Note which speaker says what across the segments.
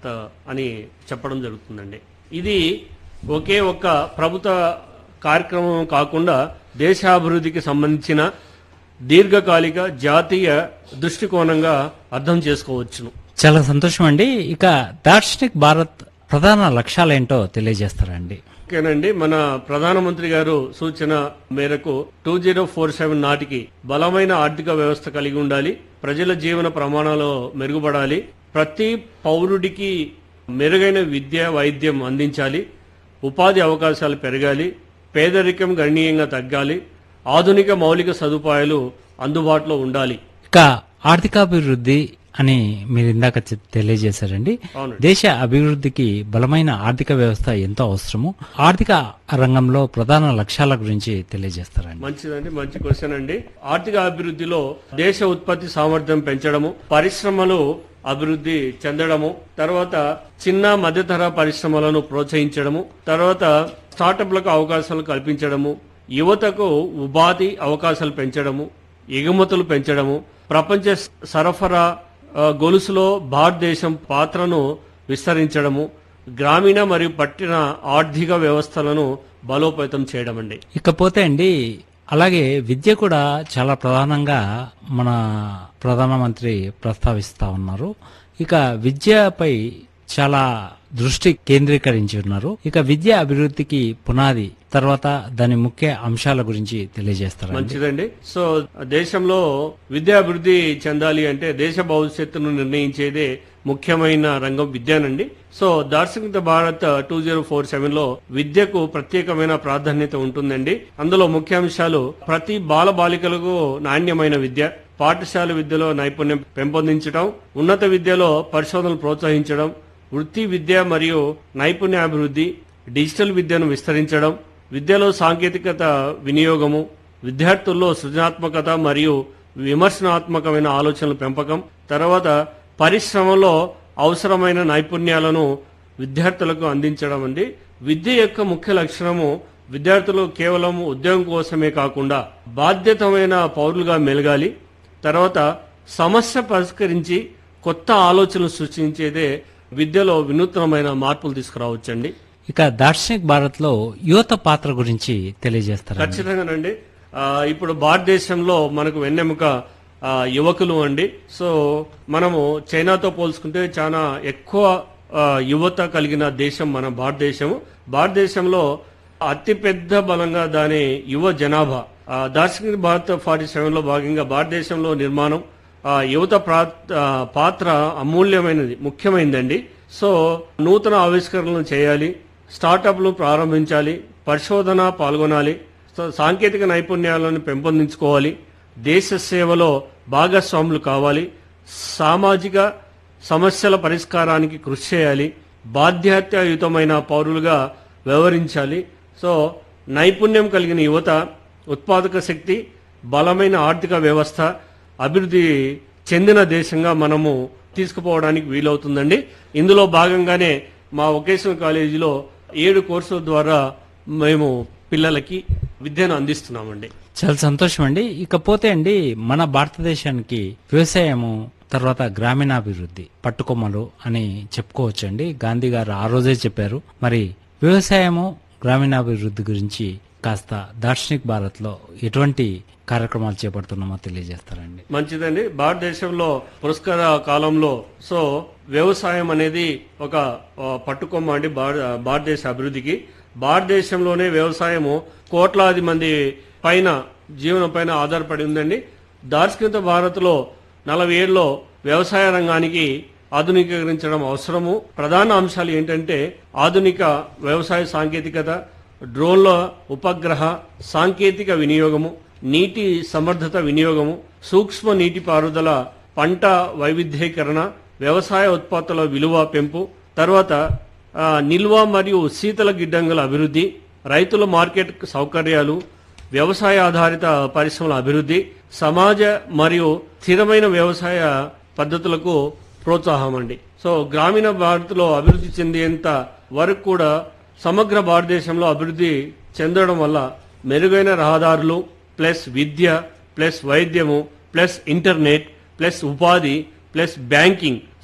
Speaker 1: భారత్ అని చెప్పడం జరుగుతుందండి ఇది ఒకే ఒక్క ప్రభుత్వ కార్యక్రమం కాకుండా దేశాభివృద్ధికి సంబంధించిన దీర్ఘకాలిక జాతీయ దృష్టికోణంగా అర్థం చేసుకోవచ్చును
Speaker 2: చాలా సంతోషం అండి ఇక దార్శనిక్ భారత్ ప్రధాన లక్ష్యాలేంటో తెలియజేస్తారండి
Speaker 1: ఓకేనండి మన ప్రధానమంత్రి గారు సూచన మేరకు టూ జీరో ఫోర్ సెవెన్ నాటికి బలమైన ఆర్థిక వ్యవస్థ కలిగి ఉండాలి ప్రజల జీవన ప్రమాణాలు మెరుగుపడాలి ప్రతి పౌరుడికి మెరుగైన విద్య వైద్యం అందించాలి ఉపాధి అవకాశాలు పెరగాలి పేదరికం గణనీయంగా తగ్గాలి ఆధునిక మౌలిక సదుపాయాలు అందుబాటులో ఉండాలి
Speaker 2: ఇక ఆర్థికాభివృద్ధి అని మీరు ఇందాక చె- తెలియజేశారండి
Speaker 1: అవునండి.
Speaker 2: దేశ అభివృద్ధికి బలమైన ఆర్థిక వ్యవస్థ ఎంతో అవసరము ఆర్థిక రంగంలో ప్రధాన లక్ష్యాల గురించి తెలియజేస్తారండి
Speaker 1: మంచిదండి మంచి క్వశ్చన్ అండి ఆర్థిక అభివృద్ధిలో దేశ ఉత్పత్తి సామర్థ్యం పెంచడము పరిశ్రమలు అభివృద్ధి చెందడము తర్వాత చిన్న మధ్యతర పరిశ్రమలను ప్రోత్సహించడము తర్వాత స్టార్టప్లకు అవకాశాలు కల్పించడము యువతకు ఉపాధి అవకాశాలు పెంచడము ఎగుమతులు పెంచడము ప్రపంచ సరఫరా ఆ, గొలుసులో భారతదేశం పాత్రను విస్తరించడము గ్రామీణ మరియు పట్టణ ఆర్థిక వ్యవస్థలను బలోపేతం చేయడం అండి
Speaker 2: ఇకపోతే అండి అలాగే విద్య కూడా చాలా ప్రధానంగా మన ప్రధానమంత్రి ప్రస్తావిస్తా ఉన్నారు ఇక విద్యపై చాలా దృష్టి కేంద్రీకరించి ఉన్నారు ఇక విద్య అభివృద్ధికి పునాది తర్వాత దాని ముఖ్య అంశాల గురించి తెలియజేస్తారు
Speaker 1: మంచిదండి సో దేశంలో విద్యాభివృద్ధి చెందాలి అంటే దేశ భవిష్యత్తును నిర్ణయించేదే ముఖ్యమైన రంగం విద్యానండి సో దార్శనిక Bharat two zero four seven లో విద్యకు ప్రత్యేకమైన ప్రాధాన్యత ఉంటుందండి అందులో ముఖ్యాంశాలు ప్రతి బాల బాలికలకు నాణ్యమైన విద్య పాఠశాల విద్యలో నైపుణ్యం పెంపొందించడం ఉన్నత విద్యలో పరిశోధనలు ప్రోత్సహించడం వృత్తి విద్య మరియు నైపుణ్యాభివృద్ధి డిజిటల్ విద్యను విస్తరించడం విద్యలో సాంకేతికత వినియోగము విద్యార్థుల్లో సృజనాత్మకత మరియు విమర్శనాత్మకమైన ఆలోచనల పెంపకం తర్వాత పరిశ్రమలో అవసరమైన నైపుణ్యాలను విద్యార్థులకు అందించడం అండి విద్య యొక్క ముఖ్య లక్షణము విద్యార్థులు కేవలం ఉద్యోగం కోసమే కాకుండా బాధ్యతమైన పౌరులుగా మెలగాలి తర్వాత సమస్య పరిష్కరించి కొత్త ఆలోచనలు సృష్టించేదే విద్యలో వినూత్నమైన మార్పులు తీసుకురావచ్చండి
Speaker 2: ఇక దార్శనిక్ భారత్ లో యువత పాత్ర గురించి తెలియజేస్తారు
Speaker 1: ఖచ్చితంగానండి ఆ, ఇప్పుడు భారతదేశంలో మనకు వెన్నెముక ఆ, యువకులు అండి సో మనము చైనాతో పోల్చుకుంటే చాలా ఎక్కువ ఆ, యువత కలిగిన దేశం మన భారతదేశం భారతదేశంలో అతిపెద్ద బలంగా దాని యువ జనాభా ఆ, దార్శనిక భారత్ ఫార్టీ సెవెన్ లో భాగంగా భారతదేశంలో నిర్మాణం ఆ, యువత ప్రా- ఆ, పాత్ర అమూల్యమైనది ముఖ్యమైనదండి సో నూతన ఆవిష్కరణలు చేయాలి స్టార్టప్లు ప్రారంభించాలి పరిశోధన పాల్గొనాలి సో సాంకేతిక నైపుణ్యాలను పెంపొందించుకోవాలి దేశ సేవలో భాగస్వాములు కావాలి సామాజిక సమస్యల పరిష్కారానికి కృషి చేయాలి బాధ్యతాయుతమైన పౌరులుగా వ్యవహరించాలి సో నైపుణ్యం కలిగిన యువత ఉత్పాదక శక్తి బలమైన ఆర్థిక వ్యవస్థ అభివృద్ధి చెందిన దేశంగా మనము తీసుకుపోవడానికి వీలవుతుందండి ఇందులో భాగంగానే మా వొకేషనల్ కాలేజీలో ఏడు కోర్సుల ద్వారా మేము పిల్లలకి విద్యను అందిస్తున్నామండి
Speaker 2: చాలా సంతోషం అండి ఇకపోతే అండి మన భారతదేశానికి వ్యవసాయము తర్వాత గ్రామీణాభివృద్ధి పట్టుకొమ్మలు అని చెప్పుకోవచ్చు అండి గాంధీ గారు ఆ రోజే చెప్పారు మరి వ్యవసాయము గ్రామీణాభివృద్ధి గురించి కాస్త దార్శనిక్ భారత్ లో ఎటువంటి కార్యక్రమాలు చేపడుతున్నామో తెలియజేస్తారండి
Speaker 1: మంచిదండి భారతదేశంలో పురస్కార కాలంలో సో వ్యవసాయం అనేది ఒక ఆ, పట్టుకొమ్మ అండి భార- భారతదేశ అభివృద్ధికి భారతదేశంలోనే వ్యవసాయము కోట్లాది మంది పైన జీవనం పైన ఆధారపడి ఉందండి దార్శనిక భారత్ లో నలభై ఏళ్ళలో వ్యవసాయ రంగానికి ఆధునీకరించడం అవసరము ప్రధాన అంశాలు ఏంటంటే ఆధునిక వ్యవసాయ సాంకేతికత డ్రోన్ల ఉపగ్రహ సాంకేతిక వినియోగము నీటి సమర్థత వినియోగము సూక్ష్మ నీటిపారుదల పంట వైవిధ్యీకరణ వ్యవసాయ ఉత్పత్తుల విలువ పెంపు తర్వాత ఆ, నిల్వ మరియు శీతల గిడ్డంగుల అభివృద్ధి రైతుల మార్కెట్ సౌకర్యాలు వ్యవసాయ ఆధారిత పరిశ్రమల అభివృద్ధి సమాజ మరియు స్థిరమైన వ్యవసాయ పద్ధతులకు ప్రోత్సాహం అండి సో గ్రామీణ భారత్లో అభివృద్ధి చెందేంత వరకు కూడా సమగ్ర భారతదేశంలో అభివృద్ధి చెందడం వల్ల మెరుగైన రహదారులు ప్లస్ విద్య ప్లస్ వైద్యము ప్లస్ ఇంటర్నెట్ ప్లస్ ఉపాధి ప్లస్ బ్యాంకింగ్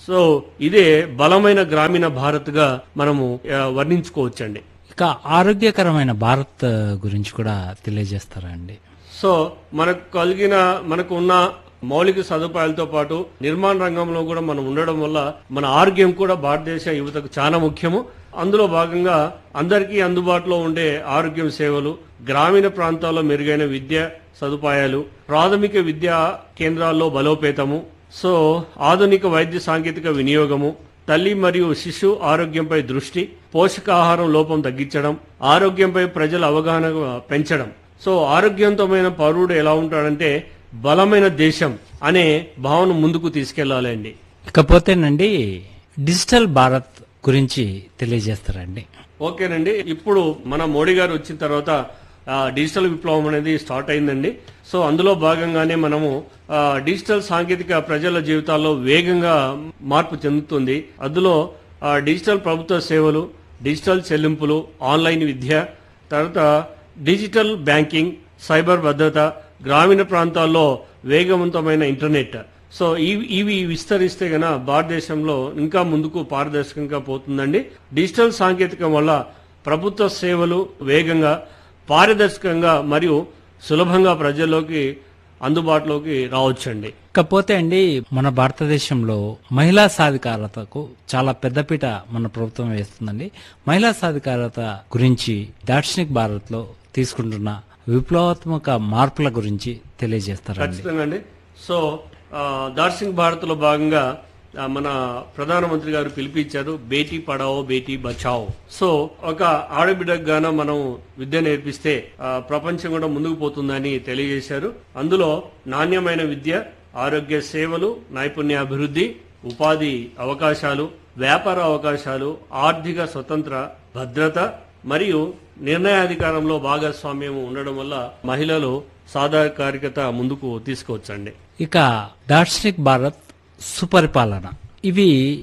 Speaker 1: సో ఇదే బలమైన గ్రామీణ భారత్ గా మనము ఆ, వర్ణించుకోవచ్చండి
Speaker 2: ఇక ఆరోగ్యకరమైన భారత్ గురించి కూడా తెలియజేస్తారా అండి
Speaker 1: సో మనకు కలిగిన మనకు ఉన్న మౌలిక సదుపాయాలతో పాటు నిర్మాణ రంగంలో కూడా మనం ఉండడం వల్ల మన ఆరోగ్యం కూడా భారతదేశ యువతకు చాలా ముఖ్యము అందులో భాగంగా అందరికీ అందుబాటులో ఉండే ఆరోగ్యం సేవలు గ్రామీణ ప్రాంతాల్లో మెరుగైన విద్య సదుపాయాలు ప్రాథమిక విద్యా కేంద్రాల్లో బలోపేతము సో ఆధునిక వైద్య సాంకేతిక వినియోగము తల్లి మరియు శిశు ఆరోగ్యంపై దృష్టి పోషకాహారం లోపం తగ్గించడం ఆరోగ్యంపై ప్రజల అవగాహన పెంచడం సో ఆరోగ్యవంతమైన పౌరుడు ఎలా ఉంటాడంటే బలమైన దేశం అనే భావన ముందుకు తీసుకెళ్లాలండి
Speaker 2: ఇకపోతేనండి డిజిటల్ భారత్ గురించి తెలియజేస్తారండి
Speaker 1: ఓకేనండి ఇప్పుడు మన మోడీ గారు వచ్చిన తర్వాత ఆ, డిజిటల్ విప్లవం అనేది స్టార్ట్ అయిందండి సో అందులో భాగంగానే మనము ఆ, డిజిటల్ సాంకేతిక ప్రజల జీవితాల్లో వేగంగా మార్పు చెందుతుంది అందులో ఆ, డిజిటల్ ప్రభుత్వ సేవలు డిజిటల్ చెల్లింపులు ఆన్లైన్ విద్య తర్వాత డిజిటల్ బ్యాంకింగ్ సైబర్ భద్రత గ్రామీణ ప్రాంతాల్లో వేగవంతమైన ఇంటర్నెట్ సో ఇవి ఇవి విస్తరిస్తే గన భారతదేశంలో ఇంకా ముందుకు పారదర్శకంగా పోతుందండి డిజిటల్ సాంకేతికం వల్ల ప్రభుత్వ సేవలు వేగంగా పారదర్శకంగా మరియు సులభంగా ప్రజల్లోకి అందుబాటులోకి రావచ్చండి
Speaker 2: ఇకపోతే అండి మన భారతదేశంలో మహిళా సాధికారతకు చాలా పెద్దపీట మన ప్రభుత్వం వేస్తుందండి మహిళా సాధికారత గురించి దార్శనిక్ భారత్ లో తీసుకుంటున్న విప్లవాత్మక మార్పుల గురించి తెలియజేస్తారండి
Speaker 1: ఖచ్చితంగా అండి సో ఆ, దార్శనిక్ భారత్ లో భాగంగా ఆ, మన ప్రధానమంత్రి గారు పిలిపించారు బేటీ పడావో బేటీ బచావో సో ఒక ఆడబిడ్డకు గాన మనం విద్య నేర్పిస్తే ఆ, ప్రపంచం కూడా ముందుకు పోతుందని తెలియజేశారు అందులో నాణ్యమైన విద్య ఆరోగ్య సేవలు నైపుణ్యాభివృద్ధి ఉపాధి అవకాశాలు వ్యాపార అవకాశాలు ఆర్థిక స్వతంత్ర భద్రత మరియు నిర్ణయాధికారంలో భాగస్వామ్యం ఉండడం వల్ల మహిళలు సాధాకారికత ముందుకు తీసుకొచ్చండి
Speaker 2: ఇక దార్శనిక్ భారత్ సుపరిపాలన ఇవి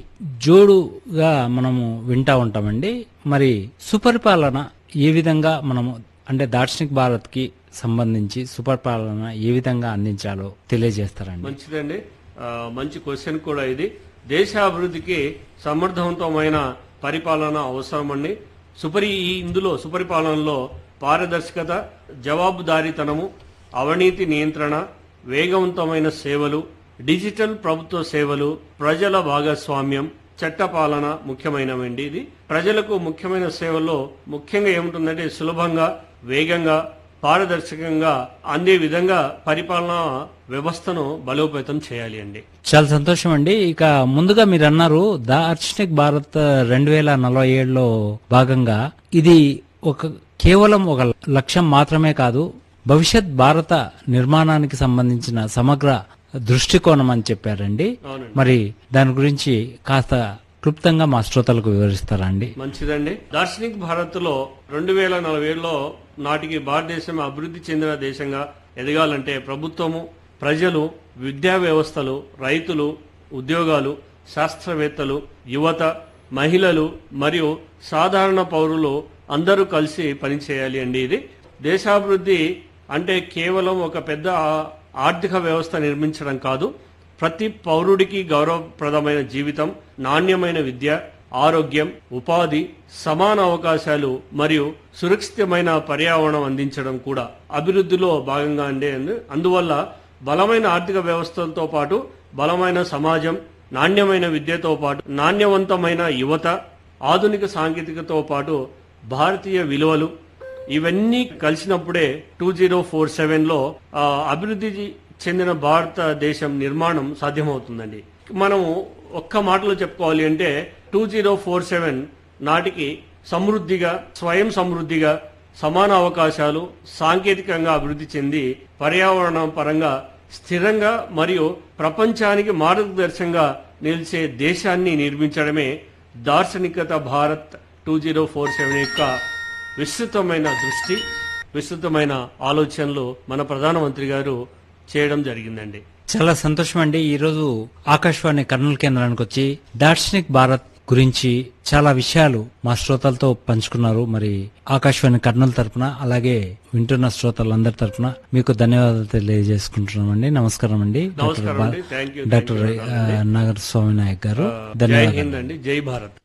Speaker 2: జోడుగా మనము వింటా ఉంటామండి మరి సుపరిపాలన ఏ విధంగా మనము అంటే దార్శనిక్ భారత్ కి సంబంధించి సుపరిపాలన ఏ విధంగా అందించాలో తెలియజేస్తారండి
Speaker 1: మంచిదండి ఆ, మంచి క్వశ్చన్ కూడా ఇది దేశ అభివృద్ధికి సమర్థవంతమైన పరిపాలన అవసరమండి సుపరి ఈ ఇందులో సుపరిపాలనలో పారదర్శకత జవాబుదారీతనము అవినీతి నియంత్రణ వేగవంతమైన సేవలు డిజిటల్ ప్రభుత్వ సేవలు ప్రజల భాగస్వామ్యం చట్టపాలన ముఖ్యమైనవండి ఇది ప్రజలకు ముఖ్యమైన సేవల్లో ముఖ్యంగా ఏముంటుందంటే సులభంగా వేగంగా పారదర్శకంగా అందే విధంగా పరిపాలనా వ్యవస్థను బలోపేతం చేయాలి అండి
Speaker 2: చాలా సంతోషం అండి ఇక ముందుగా మీరు అన్నారు దార్శనిక్ భారత్ రెండు వేల నలభై ఏడులో భాగంగా ఇది ఒక కేవలం ఒక లక్ష్యం మాత్రమే కాదు భవిష్యత్ భారత నిర్మాణానికి సంబంధించిన సమగ్ర దృష్టికోణం అని చెప్పారండి
Speaker 1: అవునండి
Speaker 2: మరి దాని గురించి కాస్త క్లుప్తంగా మా శ్రోతలకు వివరిస్తారా అండి
Speaker 1: మంచిదండి దార్శనిక్ భారత్ లో రెండు వేల నలభై ఏడులో నాటికి భారతదేశం అభివృద్ధి చెందిన దేశంగా ఎదగాలంటే ప్రభుత్వము ప్రజలు విద్యా వ్యవస్థలు రైతులు ఉద్యోగాలు శాస్త్రవేత్తలు యువత మహిళలు మరియు సాధారణ పౌరులు అందరూ కలిసి పనిచేయాలి అండి ఇది దేశాభివృద్ధి అంటే కేవలం ఒక పెద్ద ఆ- ఆర్థిక వ్యవస్థ నిర్మించడం కాదు ప్రతి పౌరుడికి గౌరవప్రదమైన జీవితం నాణ్యమైన విద్య ఆరోగ్యం ఉపాధి సమాన అవకాశాలు మరియు సురక్షితమైన పర్యావరణం అందించడం కూడా అభివృద్ధిలో భాగంగా అండే అందువల్ల బలమైన ఆర్థిక వ్యవస్థలతో పాటు బలమైన సమాజం నాణ్యమైన విద్యతో పాటు నాణ్యవంతమైన యువత ఆధునిక సాంకేతికతో పాటు భారతీయ విలువలు ఇవన్నీ కలిసినప్పుడే టూ జీరో ఫోర్ సెవెన్ లో ఆ, అభివృద్ధి చెందిన భారతదేశం నిర్మాణం సాధ్యమవుతుందండి మనము ఒక్క మాటలో చెప్పుకోవాలి అంటే టూ జీరో ఫోర్ సెవెన్ నాటికి సమృద్ధిగా స్వయం సమృద్ధిగా సమాన అవకాశాలు సాంకేతికంగా అభివృద్ధి చెంది పర్యావరణ పరంగా స్థిరంగా మరియు ప్రపంచానికి మార్గదర్శకంగా నిలిచే దేశాన్ని నిర్మించడమే దార్శనికత Bharat two zero four seven యొక్క విస్తృతమైన దృష్టి విస్తృతమైన ఆలోచనలు మన ప్రధానమంత్రి గారు చేయడం జరిగిందండి
Speaker 2: చాలా సంతోషం అండి ఈ రోజు ఆకాశవాణి కర్నూలు కేంద్రానికి వచ్చి దార్శనిక్ భారత్ గురించి చాలా విషయాలు మా శ్రోతలతో పంచుకున్నారు మరి ఆకాశవాణి కర్నూలు తరపున అలాగే వింటున్న శ్రోతలందరి తరపున మీకు ధన్యవాదాలు తెలియజేసుకుంటున్నామండి నమస్కారం అండి డాక్టర్
Speaker 1: నమస్కారం
Speaker 2: బా-
Speaker 1: అండి థ్యాంక్ యూ
Speaker 2: డాక్టర్ ఆ, నాగర్ స్వామి నాయక్ గారు
Speaker 1: జై
Speaker 2: ధన్యవాదాలు
Speaker 1: హింద్ అండి జై భారత్